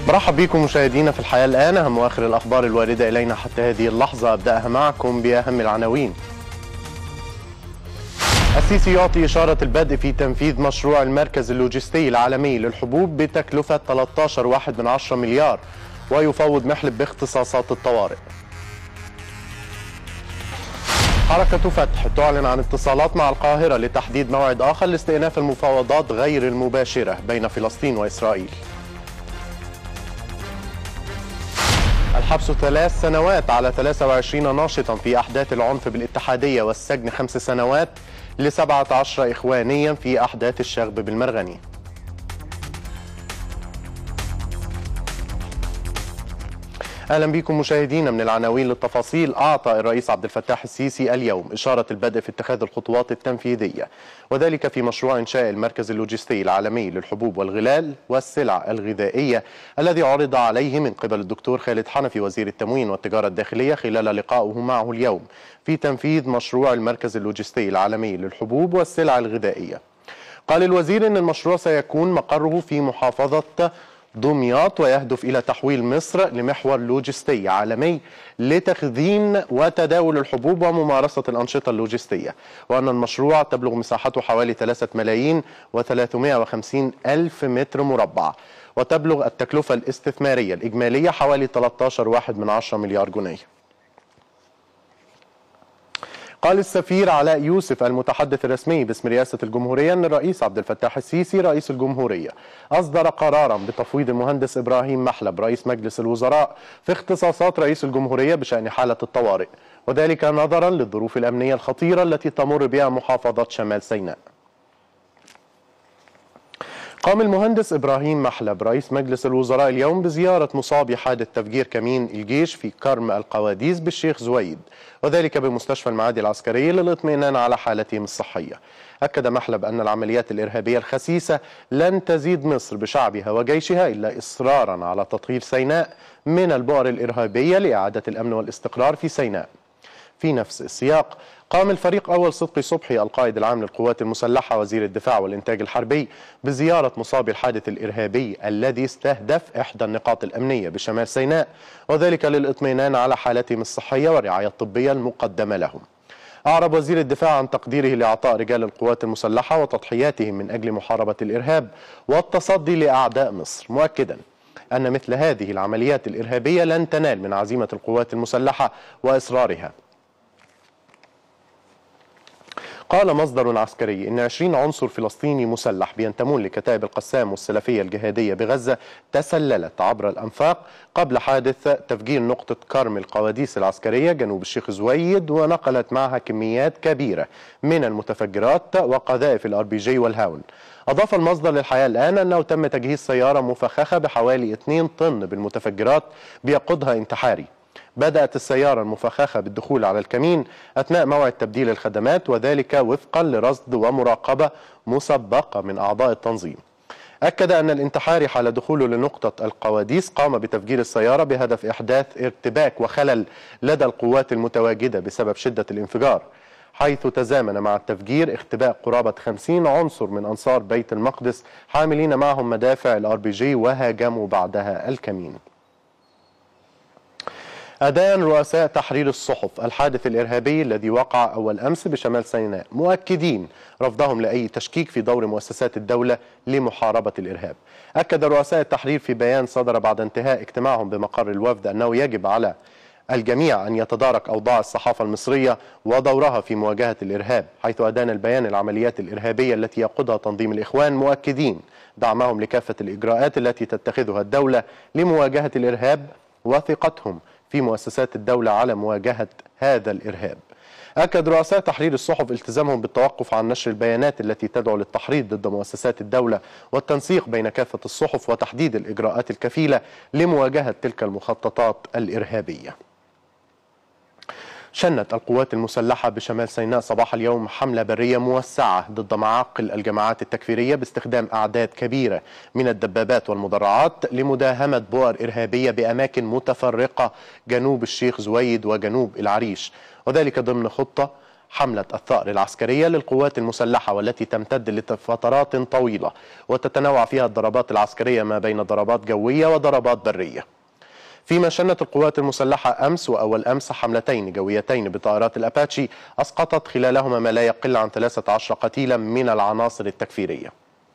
برحب بكم مشاهدينا في الحياة الآن أهم وآخر الأخبار الواردة إلينا حتى هذه اللحظة أبدأها معكم بأهم العناوين السيسي يعطي إشارة البدء في تنفيذ مشروع المركز اللوجستي العالمي للحبوب بتكلفة 13.1 مليار ويفوض محلب باختصاصات الطوارئ حركة فتح تعلن عن اتصالات مع القاهرة لتحديد موعد آخر لاستئناف المفاوضات غير المباشرة بين فلسطين وإسرائيل الحبس ثلاث سنوات على 23 ناشطا في أحداث العنف بالاتحادية والسجن خمس سنوات ل 17 إخوانيا في أحداث الشغب بالمرغني اهلا بكم مشاهدينا من العناوين للتفاصيل اعطى الرئيس عبد الفتاح السيسي اليوم اشاره البدء في اتخاذ الخطوات التنفيذيه وذلك في مشروع انشاء المركز اللوجستي العالمي للحبوب والغلال والسلع الغذائيه الذي عرض عليه من قبل الدكتور خالد حنفي وزير التموين والتجاره الداخليه خلال لقائه معه اليوم في تنفيذ مشروع المركز اللوجستي العالمي للحبوب والسلع الغذائيه. قال الوزير ان المشروع سيكون مقره في محافظه دمياط ويهدف إلى تحويل مصر لمحور لوجستي عالمي لتخزين وتداول الحبوب وممارسة الأنشطة اللوجستية وأن المشروع تبلغ مساحته حوالي 3 ملايين و350 ألف متر مربع وتبلغ التكلفة الاستثمارية الإجمالية حوالي 13.1 مليار جنيه قال السفير علاء يوسف المتحدث الرسمي باسم رئاسة الجمهورية أن الرئيس عبد الفتاح السيسي رئيس الجمهورية أصدر قرارا بتفويض المهندس إبراهيم محلب رئيس مجلس الوزراء في اختصاصات رئيس الجمهورية بشأن حالة الطوارئ وذلك نظرا للظروف الأمنية الخطيرة التي تمر بها محافظة شمال سيناء قام المهندس إبراهيم محلب رئيس مجلس الوزراء اليوم بزيارة مصابي حادث تفجير كمين الجيش في كرم القواديس بالشيخ زويد وذلك بمستشفى المعادي العسكري للاطمئنان على حالتهم الصحية أكد محلب أن العمليات الإرهابية الخسيسة لن تزيد مصر بشعبها وجيشها إلا إصرارا على تطهير سيناء من البؤر الإرهابية لإعادة الأمن والاستقرار في سيناء في نفس السياق قام الفريق أول صدقي صبحي القائد العام للقوات المسلحة وزير الدفاع والإنتاج الحربي بزيارة مصاب الحادث الإرهابي الذي استهدف إحدى النقاط الأمنية بشمال سيناء وذلك للإطمئنان على حالتهم الصحية والرعاية الطبية المقدمة لهم أعرب وزير الدفاع عن تقديره لإعطاء رجال القوات المسلحة وتضحياتهم من أجل محاربة الإرهاب والتصدي لأعداء مصر مؤكدا أن مثل هذه العمليات الإرهابية لن تنال من عزيمة القوات المسلحة وإصرارها قال مصدر عسكري إن 20 عنصر فلسطيني مسلح بينتمون لكتائب القسام والسلفية الجهادية بغزة تسللت عبر الأنفاق قبل حادث تفجير نقطة كرم القواديس العسكرية جنوب الشيخ زويد ونقلت معها كميات كبيرة من المتفجرات وقذائف الار بي جي والهاون أضاف المصدر للحياة الآن أنه تم تجهيز سيارة مفخخة بحوالي 2 طن بالمتفجرات بيقودها انتحاري بدأت السيارة المفخخة بالدخول على الكمين أثناء موعد تبديل الخدمات وذلك وفقا لرصد ومراقبة مسبقة من أعضاء التنظيم أكد أن الانتحاري حال دخوله لنقطة القواديس قام بتفجير السيارة بهدف إحداث ارتباك وخلل لدى القوات المتواجدة بسبب شدة الانفجار حيث تزامن مع التفجير اختباء قرابة 50 عنصر من أنصار بيت المقدس حاملين معهم مدافع الار بي جي وهاجموا بعدها الكمين أدان رؤساء تحرير الصحف الحادث الإرهابي الذي وقع أول أمس بشمال سيناء مؤكدين رفضهم لأي تشكيك في دور مؤسسات الدولة لمحاربة الإرهاب أكد رؤساء التحرير في بيان صدر بعد انتهاء اجتماعهم بمقر الوفد أنه يجب على الجميع أن يتدارك أوضاع الصحافة المصرية ودورها في مواجهة الإرهاب حيث أدان البيان العمليات الإرهابية التي يقودها تنظيم الإخوان مؤكدين دعمهم لكافة الإجراءات التي تتخذها الدولة لمواجهة الإرهاب وثقتهم في مؤسسات الدولة على مواجهة هذا الإرهاب أكد رؤساء تحرير الصحف التزامهم بالتوقف عن نشر البيانات التي تدعو للتحريض ضد مؤسسات الدولة والتنسيق بين كافة الصحف وتحديد الإجراءات الكفيلة لمواجهة تلك المخططات الإرهابية شنت القوات المسلحة بشمال سيناء صباح اليوم حملة برية موسعة ضد معاقل الجماعات التكفيرية باستخدام أعداد كبيرة من الدبابات والمدرعات لمداهمة بؤر إرهابية بأماكن متفرقة جنوب الشيخ زويد وجنوب العريش وذلك ضمن خطة حملة الثأر العسكرية للقوات المسلحة والتي تمتد لفترات طويلة وتتنوع فيها الضربات العسكرية ما بين ضربات جوية وضربات برية فيما شنت القوات المسلحة أمس وأول أمس حملتين جويتين بطائرات الأباتشي أسقطت خلالهما ما لا يقل عن 13 قتيلا من العناصر التكفيرية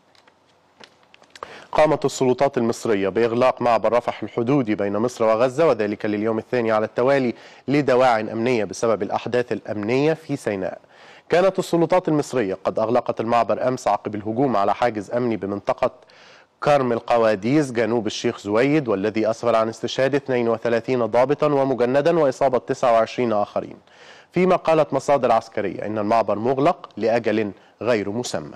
قامت السلطات المصرية بإغلاق معبر رفح الحدودي بين مصر وغزة وذلك لليوم الثاني على التوالي لدواع أمنية بسبب الأحداث الأمنية في سيناء كانت السلطات المصرية قد أغلقت المعبر أمس عقب الهجوم على حاجز أمني بمنطقة كرم القواديس جنوب الشيخ زويد والذي أسفر عن استشهاد 32 ضابطا ومجندا وإصابة 29 آخرين فيما قالت مصادر عسكرية إن المعبر مغلق لأجل غير مسمى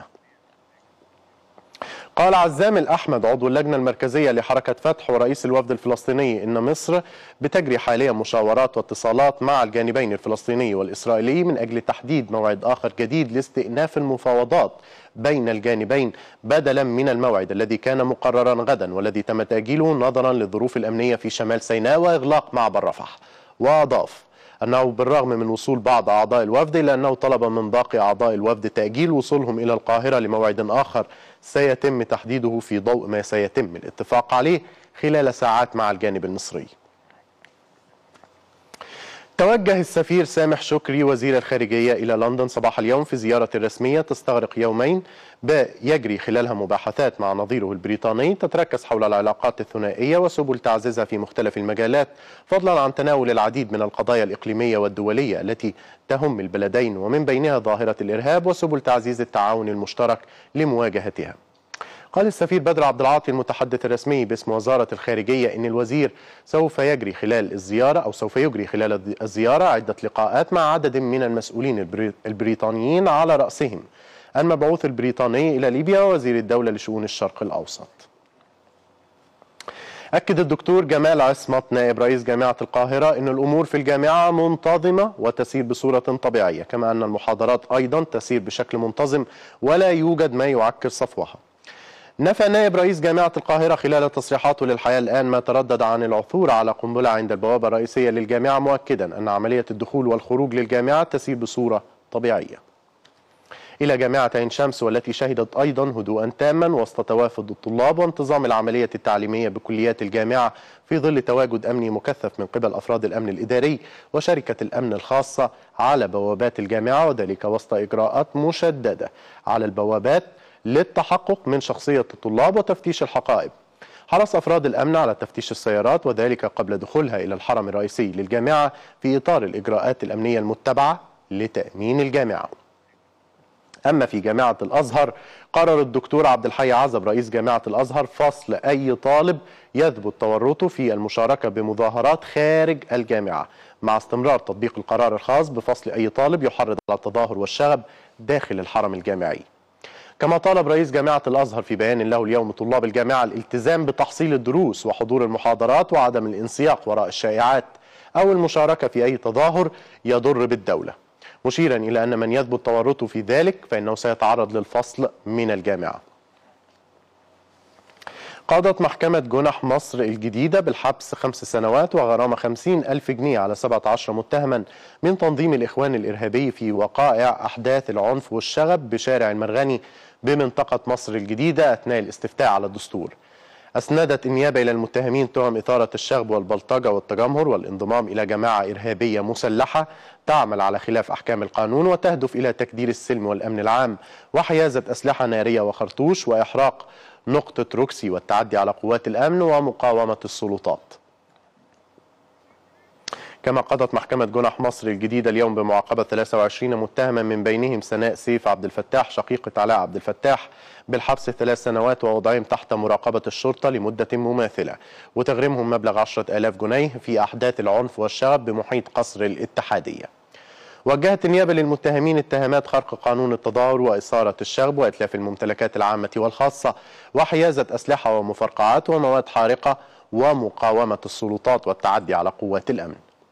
قال عزام الأحمد عضو اللجنة المركزية لحركة فتح ورئيس الوفد الفلسطيني إن مصر بتجري حاليا مشاورات واتصالات مع الجانبين الفلسطيني والإسرائيلي من أجل تحديد موعد آخر جديد لاستئناف المفاوضات بين الجانبين بدلا من الموعد الذي كان مقررا غدا والذي تم تأجيله نظرا للظروف الأمنية في شمال سيناء وإغلاق معبر رفح وأضاف أنه بالرغم من وصول بعض أعضاء الوفد إلا أنه طلب من باقي أعضاء الوفد تأجيل وصولهم إلى القاهرة لموعد آخر سيتم تحديده في ضوء ما سيتم الاتفاق عليه خلال ساعات مع الجانب المصري توجه السفير سامح شكري وزير الخارجية إلى لندن صباح اليوم في زيارة رسمية تستغرق يومين يجري خلالها مباحثات مع نظيره البريطاني تتركز حول العلاقات الثنائية وسبل تعزيزها في مختلف المجالات فضلا عن تناول العديد من القضايا الإقليمية والدولية التي تهم البلدين ومن بينها ظاهرة الإرهاب وسبل تعزيز التعاون المشترك لمواجهتها قال السفير بدر عبد العاطي المتحدث الرسمي باسم وزارة الخارجية إن الوزير سوف يجري خلال الزيارة أو سوف يجري خلال الزيارة عدة لقاءات مع عدد من المسؤولين البريطانيين على رأسهم المبعوث البريطاني إلى ليبيا ووزير الدولة لشؤون الشرق الأوسط أكد الدكتور جمال عصمت نائب رئيس جامعة القاهرة أن الأمور في الجامعة منتظمة وتسير بصورة طبيعية كما أن المحاضرات أيضا تسير بشكل منتظم ولا يوجد ما يعكر صفوها نفى نائب رئيس جامعة القاهرة خلال تصريحاته للحياة الآن ما تردد عن العثور على قنبلة عند البوابة الرئيسية للجامعة مؤكدا أن عملية الدخول والخروج للجامعة تسير بصورة طبيعية إلى جامعة عين شمس والتي شهدت أيضا هدوءا تاما وسط توافد الطلاب وانتظام العملية التعليمية بكليات الجامعة في ظل تواجد أمني مكثف من قبل أفراد الأمن الإداري وشركة الأمن الخاصة على بوابات الجامعة وذلك وسط إجراءات مشددة على البوابات للتحقق من شخصية الطلاب وتفتيش الحقائب حرص أفراد الأمن على تفتيش السيارات وذلك قبل دخولها إلى الحرم الرئيسي للجامعة في إطار الإجراءات الأمنية المتبعة لتأمين الجامعة أما في جامعة الأزهر قرر الدكتور عبد الحي عزب رئيس جامعة الأزهر فصل أي طالب يثبت تورطه في المشاركة بمظاهرات خارج الجامعة مع استمرار تطبيق القرار الخاص بفصل أي طالب يحرض على التظاهر والشغب داخل الحرم الجامعي كما طالب رئيس جامعة الأزهر في بيان له اليوم طلاب الجامعة الالتزام بتحصيل الدروس وحضور المحاضرات وعدم الانسياق وراء الشائعات أو المشاركة في أي تظاهر يضر بالدولة مشيرا إلى أن من يثبت تورطه في ذلك فإنه سيتعرض للفصل من الجامعة قضت محكمة جنح مصر الجديدة بالحبس خمس سنوات وغرامة خمسين ألف جنيه على 17 متهما من تنظيم الإخوان الإرهابي في وقائع أحداث العنف والشغب بشارع المرغني بمنطقة مصر الجديدة أثناء الاستفتاء على الدستور أسندت النيابة إلى المتهمين تهم إثارة الشغب والبلطجة والتجمهر والانضمام إلى جماعة إرهابية مسلحة تعمل على خلاف أحكام القانون وتهدف إلى تكدير السلم والأمن العام وحيازة أسلحة نارية وخرطوش وإحراق نقطة روكسي والتعدي على قوات الأمن ومقاومة السلطات كما قضت محكمة جنح مصر الجديدة اليوم بمعاقبة 23 متهما من بينهم سناء سيف عبد الفتاح شقيقة علاء عبد الفتاح بالحبس ثلاث سنوات ووضعهم تحت مراقبة الشرطة لمدة مماثلة وتغريمهم مبلغ 10 ألاف جنيه في أحداث العنف والشغب بمحيط قصر الاتحادية وجهت النيابة للمتهمين اتهامات خرق قانون التظاهر وإثارة الشغب وإتلاف الممتلكات العامة والخاصة وحيازة أسلحة ومفرقعات ومواد حارقة ومقاومة السلطات والتعدي على قوات الأمن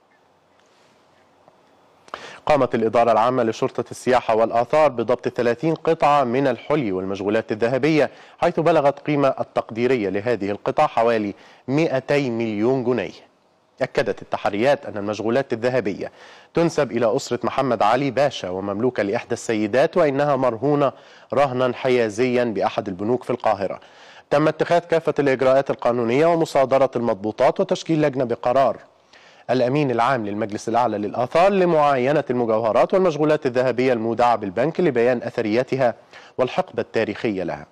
قامت الإدارة العامة لشرطة السياحة والآثار بضبط 30 قطعة من الحلي والمشغولات الذهبية حيث بلغت قيمة التقديرية لهذه القطع حوالي 200 مليون جنيه أكدت التحريات أن المشغولات الذهبية تنسب إلى أسرة محمد علي باشا ومملوكة لإحدى السيدات وإنها مرهونة رهنا حيازيا بأحد البنوك في القاهرة تم اتخاذ كافة الإجراءات القانونية ومصادرة المضبوطات وتشكيل لجنة بقرار الأمين العام للمجلس الأعلى للآثار لمعاينة المجوهرات والمشغولات الذهبية المودعة بالبنك لبيان أثريتها والحقبة التاريخية لها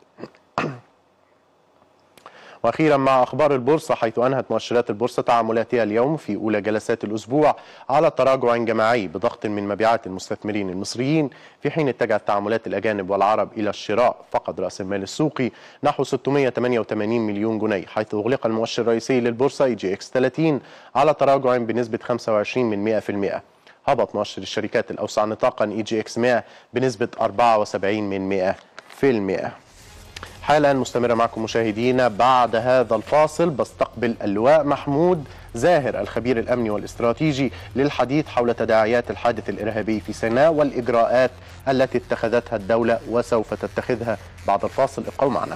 واخيرا مع اخبار البورصه حيث انهت مؤشرات البورصه تعاملاتها اليوم في اولى جلسات الاسبوع على تراجع جماعي بضغط من مبيعات المستثمرين المصريين في حين اتجهت تعاملات الاجانب والعرب الى الشراء فقد راس المال السوقي نحو 688 مليون جنيه حيث اغلق المؤشر الرئيسي للبورصه اي جي اكس 30 على تراجع بنسبه 25 من 100% هبط مؤشر الشركات الاوسع نطاقا اي جي اكس 100 بنسبه 74 من 100% حالا مستمرة معكم مشاهدينا بعد هذا الفاصل بستقبل اللواء محمود زاهر الخبير الأمني والاستراتيجي للحديث حول تداعيات الحادث الإرهابي في سيناء والإجراءات التي اتخذتها الدولة وسوف تتخذها بعد الفاصل ابقوا معنا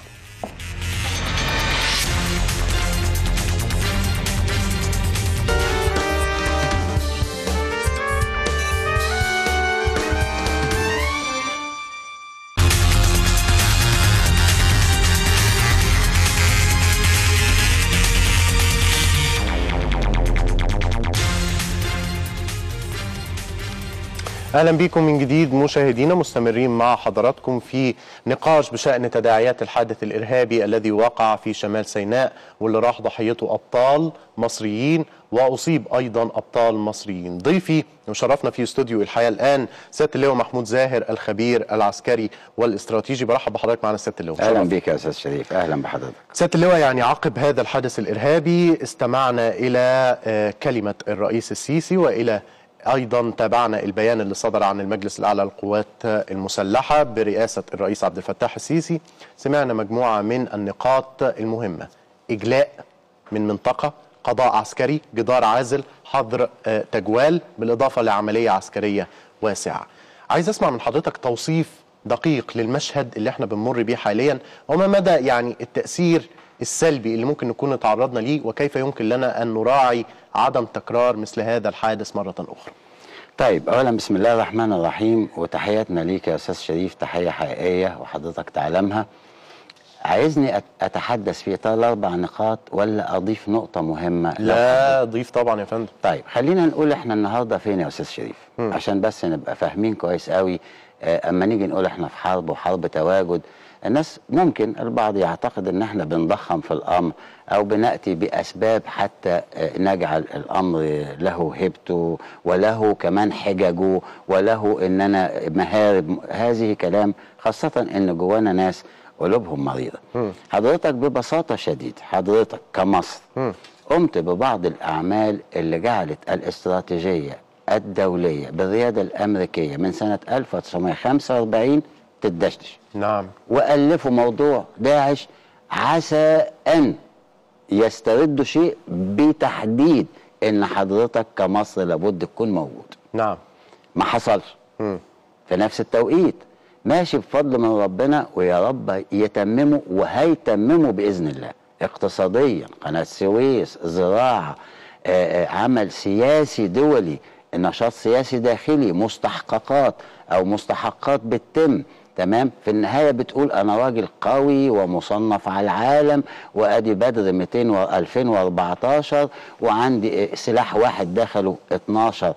اهلا بكم من جديد مشاهدينا مستمرين مع حضراتكم في نقاش بشان تداعيات الحادث الارهابي الذي وقع في شمال سيناء واللي راح ضحيته ابطال مصريين واصيب ايضا ابطال مصريين ضيفي وشرفنا في استوديو الحياه الان سياده اللواء محمود زاهر الخبير العسكري والاستراتيجي برحب بحضرتك معنا سياده اللواء اهلا بك يا استاذ شريف اهلا بحضرتك سياده اللواء يعني عقب هذا الحدث الارهابي استمعنا الى كلمه الرئيس السيسي والى ايضا تابعنا البيان اللي صدر عن المجلس الاعلى للقوات المسلحه برئاسه الرئيس عبد الفتاح السيسي سمعنا مجموعه من النقاط المهمه اجلاء من منطقه قضاء عسكري جدار عازل حظر تجوال بالاضافه لعمليه عسكريه واسعه عايز اسمع من حضرتك توصيف دقيق للمشهد اللي احنا بنمر بيه حاليا وما مدى يعني التاثير السلبي اللي ممكن نكون تعرضنا ليه وكيف يمكن لنا ان نراعي عدم تكرار مثل هذا الحادث مره اخرى. طيب اولا بسم الله الرحمن الرحيم وتحياتنا ليك يا استاذ شريف تحيه حقيقيه وحضرتك تعلمها. عايزني اتحدث في ثلاث اربع نقاط ولا اضيف نقطه مهمه لا ضيف طبعا يا فندم طيب خلينا نقول احنا النهارده فين يا استاذ شريف م. عشان بس نبقى فاهمين كويس قوي اما نيجي نقول احنا في حرب وحرب تواجد الناس ممكن البعض يعتقد ان احنا بنضخم في الامر او بناتي باسباب حتى نجعل الامر له هيبته وله كمان حججه وله اننا مهارب هذه كلام خاصه ان جوانا ناس قلوبهم مريضه م. حضرتك ببساطه شديده حضرتك كمصر م. قمت ببعض الاعمال اللي جعلت الاستراتيجيه الدوليه بالرياده الامريكيه من سنه 1945 تدشدش نعم وألفوا موضوع داعش عسى أن يستردوا شيء بتحديد إن حضرتك كمصر لابد تكون موجود نعم ما حصلش م. في نفس التوقيت ماشي بفضل من ربنا ويا رب يتمموا وهيتمموا بإذن الله اقتصاديا قناة السويس زراعة آآ عمل سياسي دولي نشاط سياسي داخلي مستحققات أو مستحقات بتتم تمام في النهايه بتقول انا راجل قوي ومصنف على العالم وادي بدر 200 و 2014 وعندي سلاح واحد دخله 12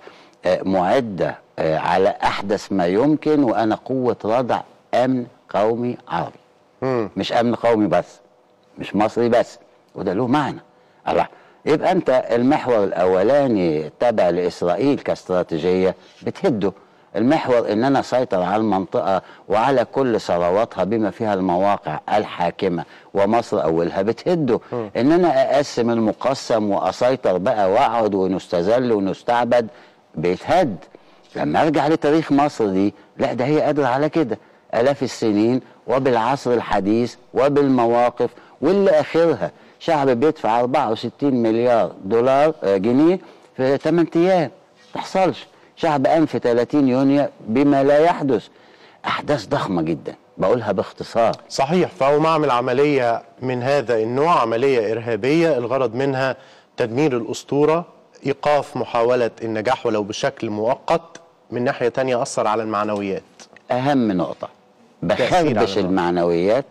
معده على احدث ما يمكن وانا قوه ردع امن قومي عربي م. مش امن قومي بس مش مصري بس وده له معنى الله يبقى انت المحور الاولاني تابع لاسرائيل كاستراتيجيه بتهده المحور ان انا اسيطر على المنطقه وعلى كل ثرواتها بما فيها المواقع الحاكمه ومصر اولها بتهده ان انا اقسم المقسم واسيطر بقى واقعد ونستذل ونستعبد بيتهد لما ارجع لتاريخ مصر دي لا ده هي قادره على كده الاف السنين وبالعصر الحديث وبالمواقف واللي اخرها شعب بيدفع 64 مليار دولار جنيه في 8 ايام تحصلش شعب قام في 30 يونيو بما لا يحدث احداث ضخمه جدا بقولها باختصار صحيح فهو معمل عمليه من هذا النوع عمليه ارهابيه الغرض منها تدمير الاسطوره ايقاف محاوله النجاح ولو بشكل مؤقت من ناحيه تانية اثر على المعنويات اهم نقطه تأثير على بخربش النقطة. المعنويات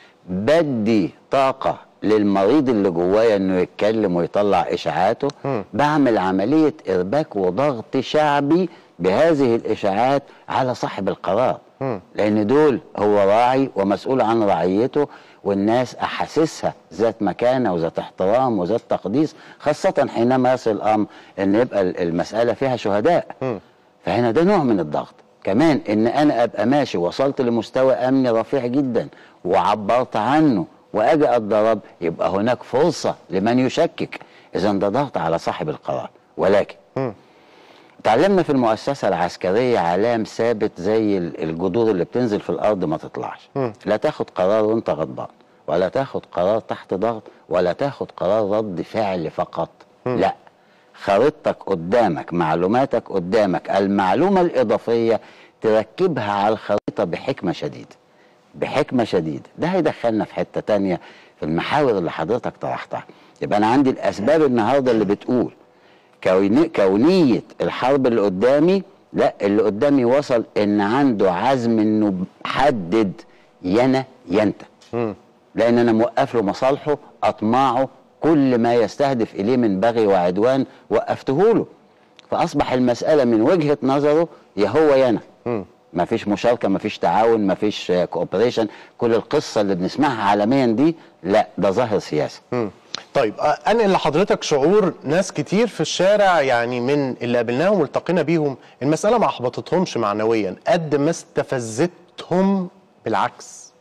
بدي طاقه للمريض اللي جوايا انه يتكلم ويطلع اشاعاته بعمل عمليه ارباك وضغط شعبي بهذه الاشاعات على صاحب القرار لان دول هو راعي ومسؤول عن رعيته والناس احاسيسها ذات مكانه وذات احترام وذات تقديس خاصه حينما يصل الامر ان يبقى المساله فيها شهداء فهنا ده نوع من الضغط كمان ان انا ابقى ماشي وصلت لمستوى امني رفيع جدا وعبرت عنه واجي اتضرب يبقى هناك فرصه لمن يشكك اذا ده ضغط على صاحب القرار ولكن تعلمنا في المؤسسه العسكريه علام ثابت زي ال- الجذور اللي بتنزل في الارض ما تطلعش لا تاخد قرار وانت غضبان ولا تاخد قرار تحت ضغط ولا تاخد قرار رد فعل فقط لا خريطتك قدامك معلوماتك قدامك المعلومه الاضافيه تركبها على الخريطه بحكمه شديده بحكمه شديده ده هيدخلنا في حته تانية في المحاور اللي حضرتك طرحتها يبقى انا عندي الاسباب النهارده اللي بتقول كوني كونيه الحرب اللي قدامي لا اللي قدامي وصل ان عنده عزم انه حدد ينا ينت لان انا موقف له مصالحه اطماعه كل ما يستهدف اليه من بغي وعدوان وقفته له فاصبح المساله من وجهه نظره يا هو يا انا ما فيش مشاركه ما فيش تعاون ما فيش كوبريشن كل القصه اللي بنسمعها عالميا دي لا ده ظاهر سياسي مم. طيب آه، انقل لحضرتك شعور ناس كتير في الشارع يعني من اللي قابلناهم والتقينا بيهم المساله ما احبطتهمش معنويا قد ما استفزتهم بالعكس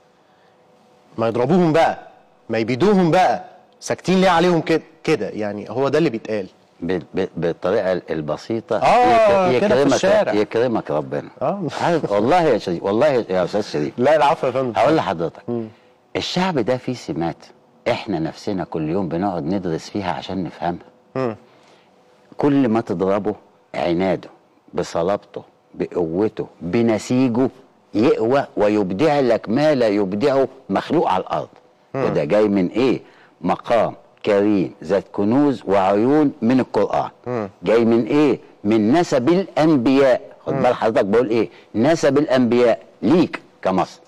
ما يضربوهم بقى ما يبيدوهم بقى ساكتين ليه عليهم كده كده يعني هو ده اللي بيتقال ب- ب- بالطريقه البسيطه آه، يك- كده في يكرمك الشارع. يكرمك ربنا آه. عارف والله يا شريف والله يا استاذ شريف لا العفو يا فندم هقول لحضرتك الشعب ده فيه سمات احنا نفسنا كل يوم بنقعد ندرس فيها عشان نفهمها كل ما تضربه عناده بصلابته بقوته بنسيجه يقوى ويبدع لك ما لا يبدعه مخلوق على الارض وده جاي من ايه مقام كريم ذات كنوز وعيون من القران جاي من ايه من نسب الانبياء خد بال حضرتك بقول ايه نسب الانبياء ليك كمصر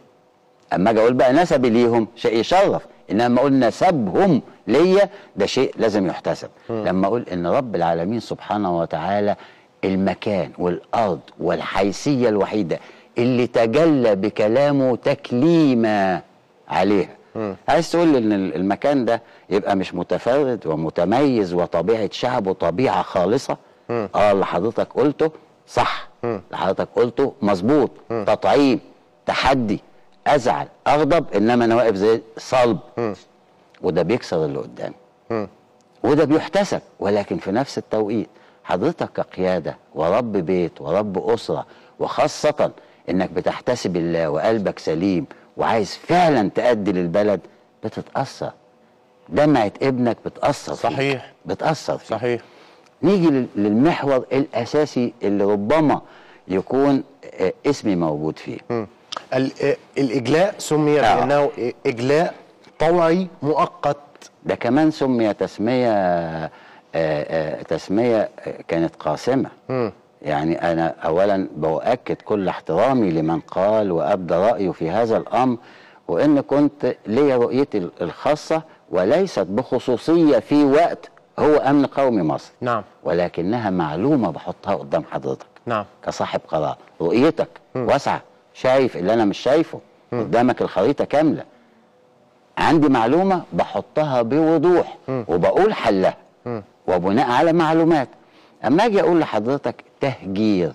اما اجي اقول بقى نسبي ليهم شيء يشرف انما اقول نسبهم ليا ده شيء لازم يحتسب لما اقول ان رب العالمين سبحانه وتعالى المكان والارض والحيثيه الوحيده اللي تجلى بكلامه تكليما عليها عايز تقول ان ال- المكان ده يبقى مش متفرد ومتميز وطبيعه شعبه طبيعه خالصه اه اللي حضرتك قلته صح اللي حضرتك قلته مظبوط تطعيم تحدي ازعل اغضب انما انا واقف زي صلب وده بيكسر اللي قدامي وده بيحتسب ولكن في نفس التوقيت حضرتك كقياده ورب بيت ورب اسره وخاصه انك بتحتسب الله وقلبك سليم وعايز فعلا تأدي للبلد بتتأثر دمعة ابنك بتأثر فيك. صحيح. بتأثر فيك. صحيح نيجي لل- للمحور الأساسي اللي ربما يكون آه، اسمي موجود فيه مم. ال- آه، الاجلاء سمي آه. بانه اجلاء طوعي مؤقت ده كمان سمي تسمية آه، آه، تسمية آه، كانت قاسمة يعني أنا أولا بؤكد كل احترامي لمن قال وأبدى رأيه في هذا الأمر وإن كنت لي رؤيتي الخاصة وليست بخصوصية في وقت هو أمن قومي مصر نعم ولكنها معلومة بحطها قدام حضرتك نعم كصاحب قرار رؤيتك واسعة شايف اللي أنا مش شايفه قدامك الخريطة كاملة عندي معلومة بحطها بوضوح وبقول حلها وبناء على معلومات أما أجي أقول لحضرتك تهجير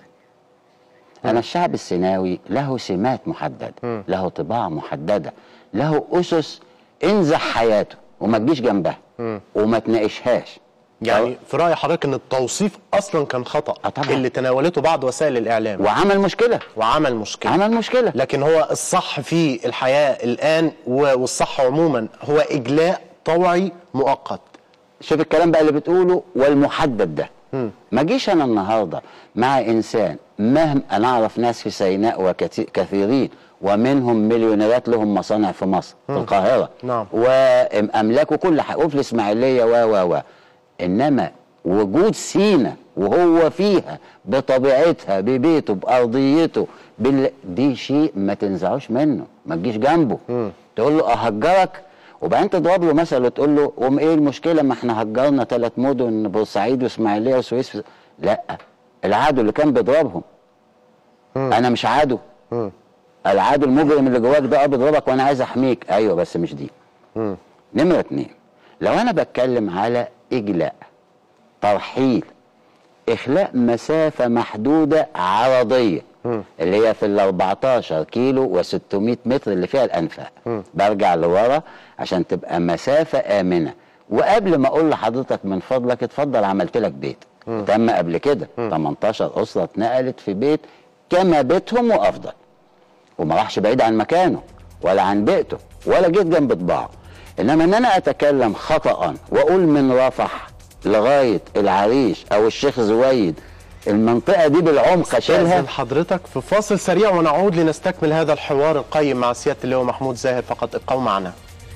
أنا الشعب السيناوي له سمات محددة له طباع محددة له أسس انزح حياته وما تجيش جنبها وما تناقشهاش يعني في راي حضرتك ان التوصيف اصلا كان خطا آه طبعا. اللي تناولته بعض وسائل الاعلام وعمل مشكلة وعمل مشكله عمل مشكلة لكن هو الصح في الحياه الان و- والصح عموما هو اجلاء طوعي مؤقت شوف الكلام بقى اللي بتقوله والمحدد ده ما جيش انا النهارده مع انسان مهما انا اعرف ناس في سيناء وكثيرين ومنهم مليونيرات لهم مصانع في مصر في القاهره نعم. واملاك وكل حاجه وفي الاسماعيليه و و و انما وجود سينا وهو فيها بطبيعتها ببيته بارضيته بال... دي شيء ما تنزعوش منه ما تجيش جنبه تقول له اهجرك وبعدين تضرب له مثل وتقول له قوم ايه المشكله ما احنا هجرنا ثلاث مدن بورسعيد واسماعيليه وسويس لا العدو اللي كان بيضربهم انا مش عدو العدو المجرم اللي جواك ده اه بيضربك وانا عايز احميك ايوه بس مش دي نمره اتنين لو انا بتكلم على اجلاء ترحيل اخلاء مسافه محدوده عرضيه اللي هي في ال 14 كيلو و600 متر اللي فيها الانفاق برجع لورا عشان تبقى مسافه امنه وقبل ما اقول لحضرتك من فضلك اتفضل عملت لك بيت تم قبل كده 18 اسره اتنقلت في بيت كما بيتهم وافضل وما راحش بعيد عن مكانه ولا عن بيئته ولا جيت جنب طباعه انما ان انا اتكلم خطا واقول من رفح لغايه العريش او الشيخ زويد المنطقه دي بالعمق اشيلها استاذن حضرتك في فاصل سريع ونعود لنستكمل هذا الحوار القيم مع سياده اللواء محمود زاهر فقط ابقوا معنا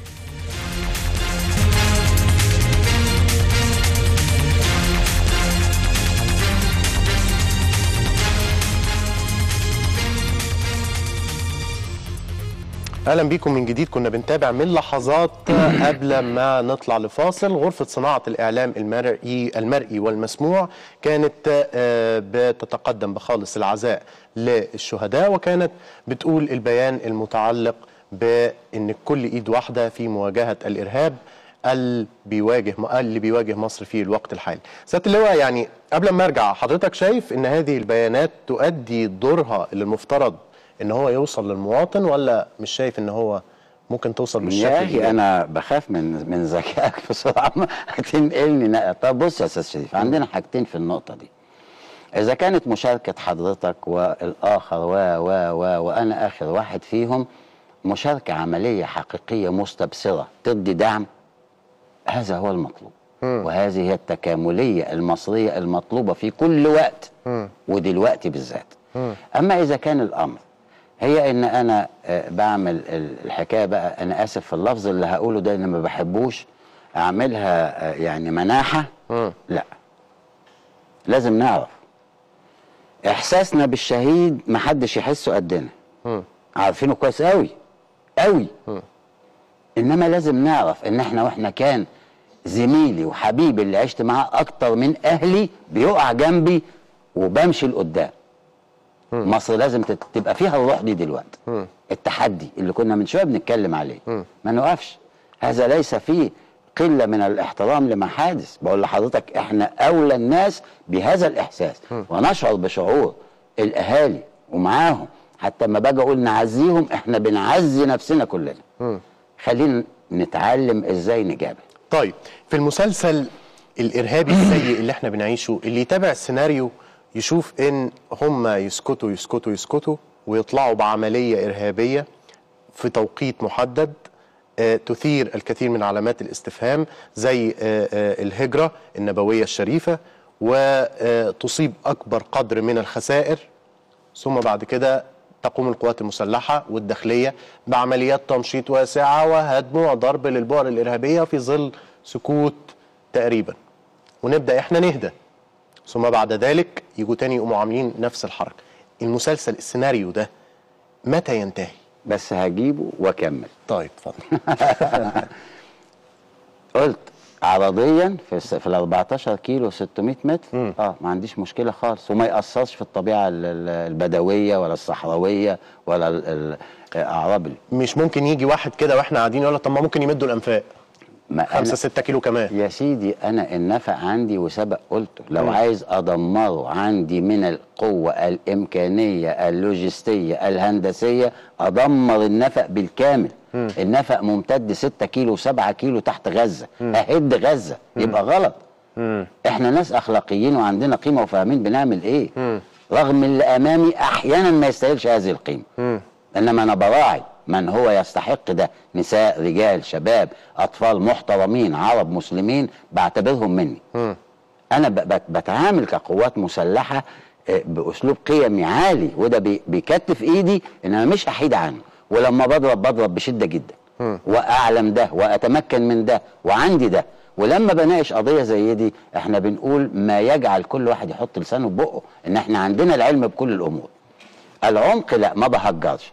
اهلا بيكم من جديد كنا بنتابع من لحظات قبل ما نطلع لفاصل غرفه صناعه الاعلام المرئي المرئي والمسموع كانت آه، بتتقدم بخالص العزاء للشهداء وكانت بتقول البيان المتعلق بان كل ايد واحده في مواجهه الارهاب اللي بيواجه اللي بيواجه مصر في الوقت الحالي. سياده اللواء يعني قبل ما ارجع حضرتك شايف ان هذه البيانات تؤدي دورها اللي المفترض ان هو يوصل للمواطن ولا مش شايف ان هو ممكن توصل بالشكل يا اخي الإيجابي؟ انا بخاف من من ذكائك بسرعه ما هتنقلني نقل. طب بص يا استاذ شريف عندنا حاجتين في النقطه دي اذا كانت مشاركه حضرتك والاخر و و و وانا اخر واحد فيهم مشاركه عمليه حقيقيه مستبصره تدي دعم هذا هو المطلوب وهذه هي التكامليه المصريه المطلوبه في كل وقت ودلوقتي بالذات اما اذا كان الامر هي ان انا آه، بعمل ال- الحكايه بقى انا اسف في اللفظ اللي هقوله ده اللي ما بحبوش اعملها آه، يعني مناحه لا لازم نعرف احساسنا بالشهيد محدش يحسه قدنا عارفينه كويس قوي قوي انما لازم نعرف ان احنا واحنا كان زميلي وحبيبي اللي عشت معاه اكتر من اهلي بيقع جنبي وبمشي لقدام مصر لازم تت- تبقى فيها الروح دي دلوقتي التحدي اللي كنا من شويه بنتكلم عليه ما نوقفش هذا ليس فيه قله من الاحترام لما حادث بقول لحضرتك احنا اولى الناس بهذا الاحساس ونشعر بشعور الاهالي ومعاهم حتى ما باجي اقول نعزيهم احنا بنعزي نفسنا كلنا خلينا نتعلم ازاي نجابه طيب في المسلسل الارهابي السيء اللي احنا بنعيشه اللي يتابع السيناريو يشوف ان هم يسكتوا يسكتوا يسكتوا ويطلعوا بعمليه ارهابيه في توقيت محدد آه، تثير الكثير من علامات الاستفهام زي آه، آه، الهجره النبويه الشريفه وتصيب اكبر قدر من الخسائر ثم بعد كده تقوم القوات المسلحة والداخلية بعمليات تمشيط واسعة وهدم وضرب للبؤر الإرهابية في ظل سكوت تقريبا ونبدأ إحنا نهدى ثم بعد ذلك يجوا تاني يقوموا عاملين نفس الحركة المسلسل السيناريو ده متى ينتهي؟ بس هجيبه واكمل طيب اتفضل قلت عرضيا في الس- في ال 14 كيلو 600 متر اه ما عنديش مشكله خالص وما ياثرش في الطبيعه ال- ال- البدويه ولا الصحراويه ولا ال- ال- الاعراب ال- مش ممكن يجي واحد كده واحنا قاعدين يقول لك طب ما ممكن يمدوا الانفاق ما 5 أنا- 6 كيلو كمان يا سيدي انا النفق عندي وسبق قلته لو عايز ادمره عندي من القوه الامكانيه اللوجستيه الهندسيه ادمر النفق بالكامل النفق ممتد 6 كيلو 7 كيلو تحت غزه اهد غزه يبقى غلط احنا ناس اخلاقيين وعندنا قيمه وفاهمين بنعمل ايه رغم اللي امامي احيانا ما يستاهلش هذه القيمه انما انا براعي من هو يستحق ده نساء رجال شباب اطفال محترمين عرب مسلمين بعتبرهم مني انا ب- بت- بتعامل كقوات مسلحه آه، باسلوب قيمي عالي وده بي- بيكتف ايدي ان انا مش احيد عنه ولما بضرب بضرب بشده جدا واعلم ده واتمكن من ده وعندي ده ولما بناقش قضيه زي دي احنا بنقول ما يجعل كل واحد يحط لسانه في بقه ان احنا عندنا العلم بكل الامور العمق لا ما بهجرش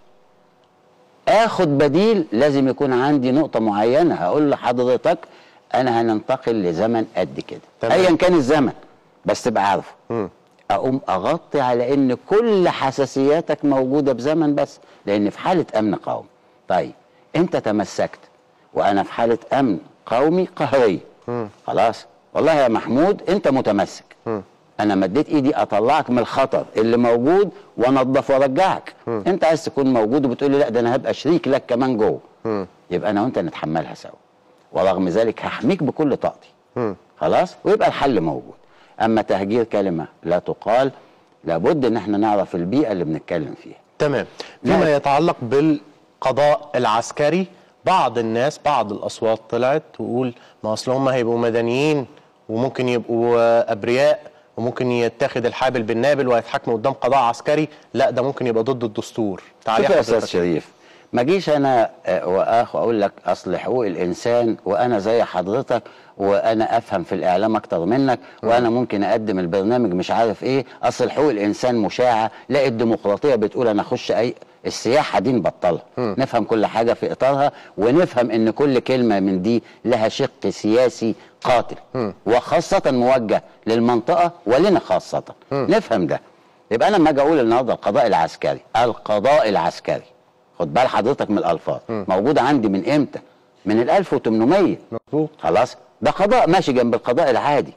اخد بديل لازم يكون عندي نقطه معينه هقول لحضرتك انا هننتقل لزمن قد كده تمام. ايا كان الزمن بس تبقى عارفه مم. اقوم اغطي على ان كل حساسياتك موجوده بزمن بس لان في حاله امن قومي طيب انت تمسكت وانا في حاله امن قومي قهري خلاص والله يا محمود انت متمسك انا مديت ايدي اطلعك من الخطر اللي موجود وانضف وارجعك انت عايز تكون موجود وبتقول لي لا ده انا هبقى شريك لك كمان جوه يبقى انا وانت نتحملها سوا ورغم ذلك هحميك بكل طاقتي خلاص ويبقى الحل موجود اما تهجير كلمه لا تقال لابد ان احنا نعرف البيئه اللي بنتكلم فيها تمام فيما نعم. يتعلق بالقضاء العسكري بعض الناس بعض الاصوات طلعت تقول ما اصل هم هيبقوا مدنيين وممكن يبقوا آه، ابرياء وممكن يتاخد الحابل بالنابل ويتحكموا قدام قضاء عسكري لا ده ممكن يبقى ضد الدستور تعالي شوف يا استاذ حضرتك شريف ما جيش انا آه، واخ اقول لك اصل حقوق الانسان وانا زي حضرتك وانا افهم في الاعلام اكتر منك وانا ممكن اقدم البرنامج مش عارف ايه اصل حقوق الانسان مشاعه لا الديمقراطيه بتقول انا اخش اي السياحه دي نبطلها نفهم كل حاجه في اطارها ونفهم ان كل كلمه من دي لها شق سياسي قاتل وخاصه موجه للمنطقه ولنا خاصه نفهم ده يبقى انا لما اجي اقول النهارده القضاء العسكري القضاء العسكري خد بال حضرتك من الالفاظ موجود عندي من امتى من ال 1800 مظبوط خلاص ده قضاء ماشي جنب القضاء العادي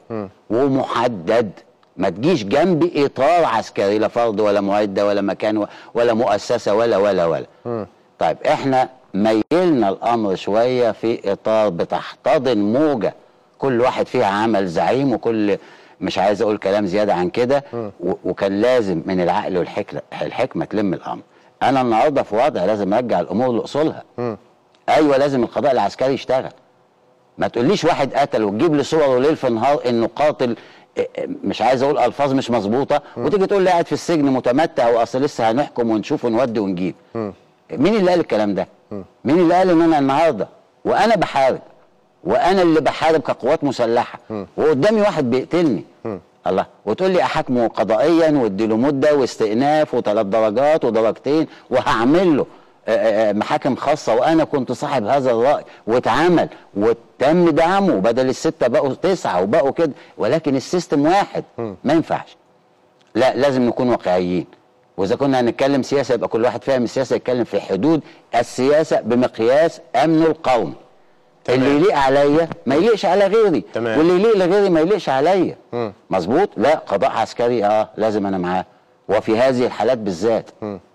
ومحدد ما تجيش جنب اطار عسكري لا فرد ولا معده ولا مكان و- ولا مؤسسه ولا ولا ولا طيب احنا ميلنا الامر شويه في اطار بتحتضن موجه كل واحد فيها عمل زعيم وكل مش عايز اقول كلام زياده عن كده و- وكان لازم من العقل والحكمه الحكمه تلم الامر انا النهارده في وضع لازم ارجع الامور لاصولها ايوه لازم القضاء العسكري يشتغل ما تقوليش واحد قتل وتجيب لي صور ليل في نهار انه قاتل إيه إيه مش عايز اقول الفاظ مش مظبوطه وتيجي تقول لي قاعد في السجن متمتع واصل لسه هنحكم ونشوف ونودي ونجيب مين اللي قال الكلام ده مين اللي قال ان انا النهارده وانا بحارب وانا اللي بحارب كقوات مسلحه وقدامي واحد بيقتلني الله وتقول لي احاكمه قضائيا وادي له مده واستئناف وثلاث درجات ودرجتين وهعمل له آه، آه، محاكم خاصه وانا كنت صاحب هذا الراي واتعمل وتم دعمه بدل السته بقوا تسعه وبقوا كده ولكن السيستم واحد ما ينفعش لا لازم نكون واقعيين واذا كنا هنتكلم سياسه يبقى كل واحد فاهم السياسه يتكلم في حدود السياسه بمقياس امنه القومي تمام. اللي يليق عليا ما يليقش على غيري تمام. واللي يليق لغيري ما يليقش عليا مم. مظبوط لا قضاء عسكري اه لازم انا معاه وفي هذه الحالات بالذات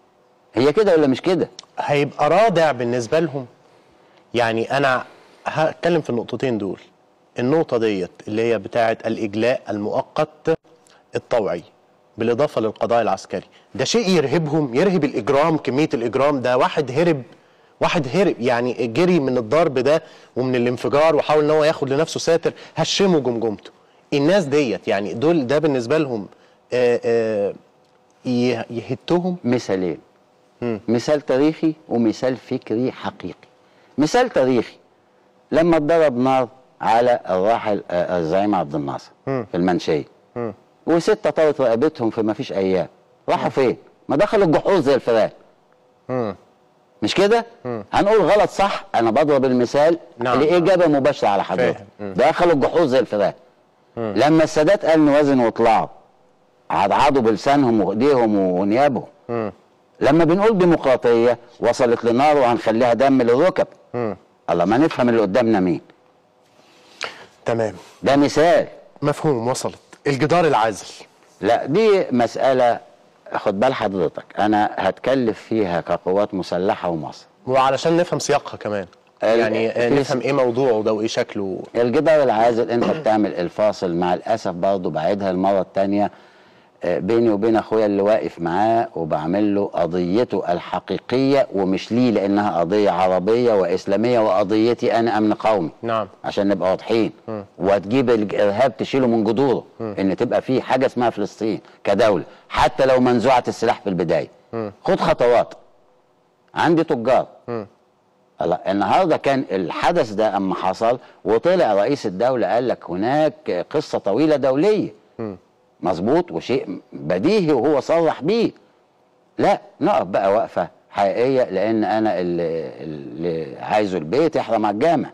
هي كده ولا مش كده هيبقى رادع بالنسبه لهم يعني انا هتكلم في النقطتين دول النقطه ديت اللي هي بتاعه الاجلاء المؤقت الطوعي بالاضافه للقضاء العسكري ده شيء يرهبهم يرهب الاجرام كميه الاجرام ده واحد هرب واحد هرب يعني جري من الضرب ده ومن الانفجار وحاول ان هو ياخد لنفسه ساتر هشمه جمجمته الناس ديت يعني دول ده بالنسبه لهم آه، آه، يه- يهتهم مثالين مثال تاريخي ومثال فكري حقيقي مثال تاريخي لما اتضرب نار على الراحل آه، الزعيم عبد الناصر في المنشيه وستة طارت رقبتهم في ما فيش ايام راحوا فين ما دخلوا الجحور زي الفئران مش كده هنقول غلط صح انا بضرب المثال نعم. لاجابه مباشره على حضرتك فاهم. مم. دخلوا الجحور زي الفئران لما السادات قال نوازن واطلعوا عضعضوا بلسانهم وايديهم ونيابهم لما بنقول ديمقراطيه وصلت لنار وهنخليها دم للركب الله ما نفهم اللي قدامنا مين تمام ده مثال مفهوم وصلت الجدار العازل لا دي مسألة خد بال حضرتك أنا هتكلف فيها كقوات مسلحة ومصر وعلشان نفهم سياقها كمان ال- يعني آه، في- نفهم ايه موضوعه ده وايه شكله الجدار العازل أنت بتعمل الفاصل مع الأسف برضه بعيدها المرة التانية آه، بيني وبين أخويا اللي واقف معاه وبعمل له قضيته الحقيقية ومش ليه لأنها قضية عربية وإسلامية وقضيتي أنا أمن قومي نعم عشان نبقى واضحين وتجيب الارهاب تشيله من جذوره ان تبقى في حاجه اسمها فلسطين كدوله حتى لو منزوعه السلاح في البدايه خد خطوات عندي تجار الله النهارده كان الحدث ده اما حصل وطلع رئيس الدوله قال لك هناك قصه طويله دوليه مظبوط وشيء بديهي وهو صرح بيه لا نقف بقى وقفه حقيقيه لان انا اللي, اللي عايزه البيت يحرم على الجامع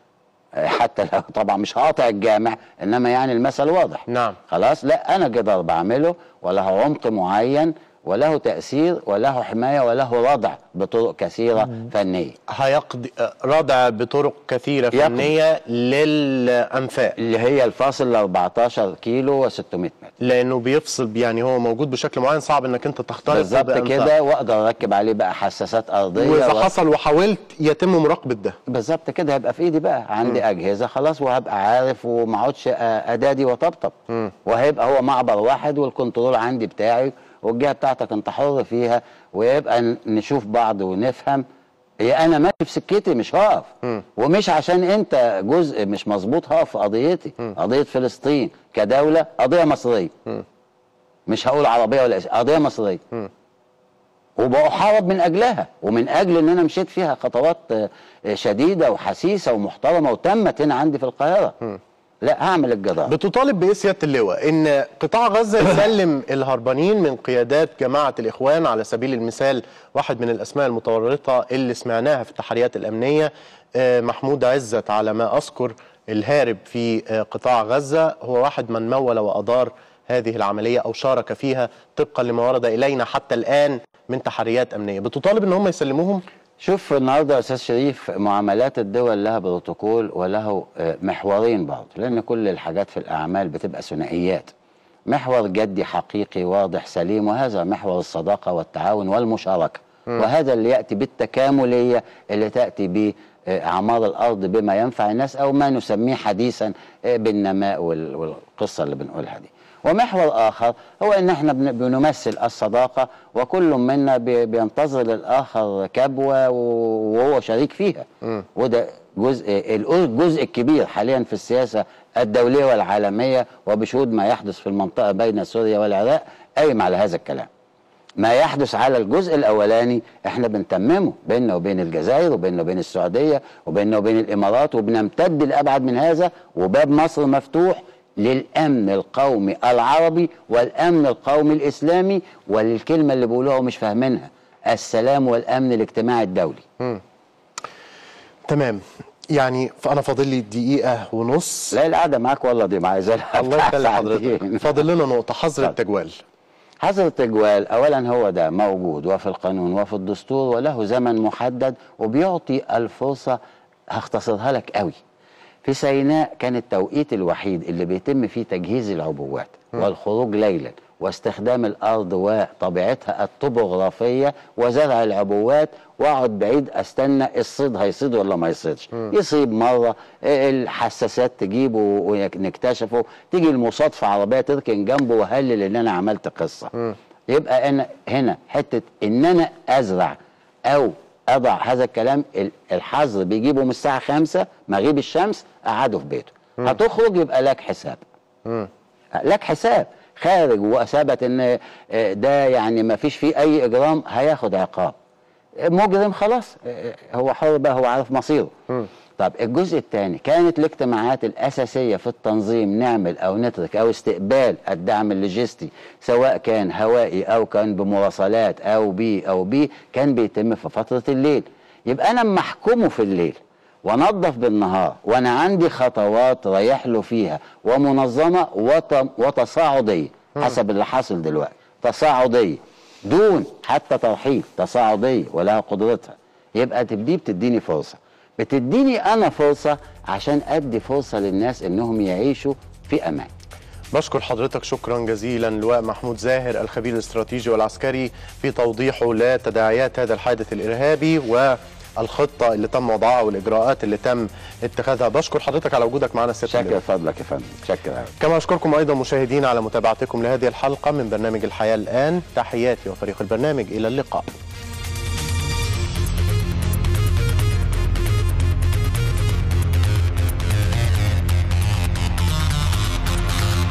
حتى لو طبعا مش هقاطع الجامع انما يعني المثل واضح نعم. خلاص لا انا قدر بعمله وله عمق معين وله تاثير وله حمايه وله ردع بطرق كثيره فنيه هيقضي ردع بطرق كثيرة يقضي. فنية للأنفاق اللي هي الفاصل ل 14 كيلو و600 متر لأنه بيفصل يعني هو موجود بشكل معين صعب إنك أنت تخترق بالظبط بأنفاق. كده واقدر اركب عليه بقى حساسات ارضيه وإذا و- حصل وحاولت يتم مراقبة ده بالظبط كده هيبقى في ايدي بقى عندي اجهزه خلاص وهبقى عارف وما اقعدش أ- ادادي وطبطب وهيبقى هو معبر واحد والكنترول عندي بتاعي والجهه بتاعتك انت حر فيها ويبقى ن- نشوف بعض ونفهم هي انا ماشي في سكتي مش هقف ومش عشان انت جزء مش مظبوط هقف في قضيتي قضيه فلسطين كدوله قضيه مصريه مش هقول عربيه ولا إس- قضيه مصريه وبحارب من اجلها ومن اجل ان انا مشيت فيها خطوات آه، آه، شديده وحسيسه ومحترمه وتمت هنا عندي في القاهره لا هعمل الجدار بتطالب بإيه سيادة اللواء إن قطاع غزة يسلم الهربانين من قيادات جماعة الإخوان على سبيل المثال واحد من الأسماء المتورطة اللي سمعناها في التحريات الأمنية آه، محمود عزت على ما أذكر الهارب في آه، قطاع غزة هو واحد من مول وأدار هذه العملية أو شارك فيها طبقا لما ورد إلينا حتى الآن من تحريات أمنية بتطالب إن هم يسلموهم شوف النهارده يا استاذ شريف معاملات الدول لها بروتوكول وله آه، محورين برضه لان كل الحاجات في الاعمال بتبقى ثنائيات محور جدي حقيقي واضح سليم وهذا محور الصداقه والتعاون والمشاركه وهذا اللي ياتي بالتكامليه اللي تاتي به آه، اعمار الارض بما ينفع الناس او ما نسميه حديثا آه، بالنماء وال- والقصه اللي بنقولها دي ومحور اخر هو ان احنا بن- بنمثل الصداقه وكل منا بي- بينتظر للاخر كبوه و- وهو شريك فيها وده جزء الجزء الكبير حاليا في السياسه الدوليه والعالميه وبشهود ما يحدث في المنطقه بين سوريا والعراق قايم على هذا الكلام ما يحدث على الجزء الاولاني احنا بنتممه بيننا وبين الجزائر وبيننا وبين السعوديه وبيننا وبين الامارات وبنمتد لابعد من هذا وباب مصر مفتوح للامن القومي العربي والامن القومي الاسلامي وللكلمه اللي بيقولوها ومش فاهمينها السلام والامن الاجتماعي الدولي تمام يعني فأنا فاضل لي دقيقة ونص لا القعده معاك والله دي معايا زي الله يخلي حضرتك فاضل لنا نقطة حظر التجوال حظر التجوال اولا هو ده موجود وفي القانون وفي الدستور وله زمن محدد وبيعطي الفرصه هختصرها لك قوي في سيناء كان التوقيت الوحيد اللي بيتم فيه تجهيز العبوات والخروج ليلا واستخدام الارض وطبيعتها الطبوغرافيه وزرع العبوات واقعد بعيد استنى الصيد هيصيد ولا ما يصيدش يصيب مره إيه، الحساسات تجيبه ونكتشفه تيجي المصادفه عربيه تركن جنبه وهلل ان انا عملت قصه يبقى انا هنا حته ان انا ازرع او اضع هذا الكلام ال- الحظر بيجيبه من الساعه 5 مغيب الشمس قعده في بيته هتخرج يبقى لك حساب لك حساب خارج وثبت ان آه، ده يعني ما فيش فيه اي اجرام هياخد عقاب مجرم خلاص آه، هو حر بقى هو عارف مصيره طب الجزء الثاني كانت الاجتماعات الاساسيه في التنظيم نعمل او نترك او استقبال الدعم اللوجستي سواء كان هوائي او كان بمراسلات او بي او بي كان بيتم في فتره الليل يبقى انا اما احكمه في الليل وانظف بالنهار وانا عندي خطوات رايح له فيها ومنظمه وت- وتصاعديه حسب اللي حاصل دلوقتي تصاعديه دون حتى ترحيل تصاعديه ولها قدرتها يبقى تبدي بتديني فرصه بتديني انا فرصه عشان ادي فرصه للناس انهم يعيشوا في امان بشكر حضرتك شكرا جزيلا لواء محمود زاهر الخبير الاستراتيجي والعسكري في توضيحه لتداعيات هذا الحادث الارهابي والخطه اللي تم وضعها والاجراءات اللي تم اتخاذها بشكر حضرتك على وجودك معنا سياده شكر اللواء. فضلك يا فندم شكر أوي. كما اشكركم ايضا مشاهدينا على متابعتكم لهذه الحلقه من برنامج الحياه الان تحياتي وفريق البرنامج الى اللقاء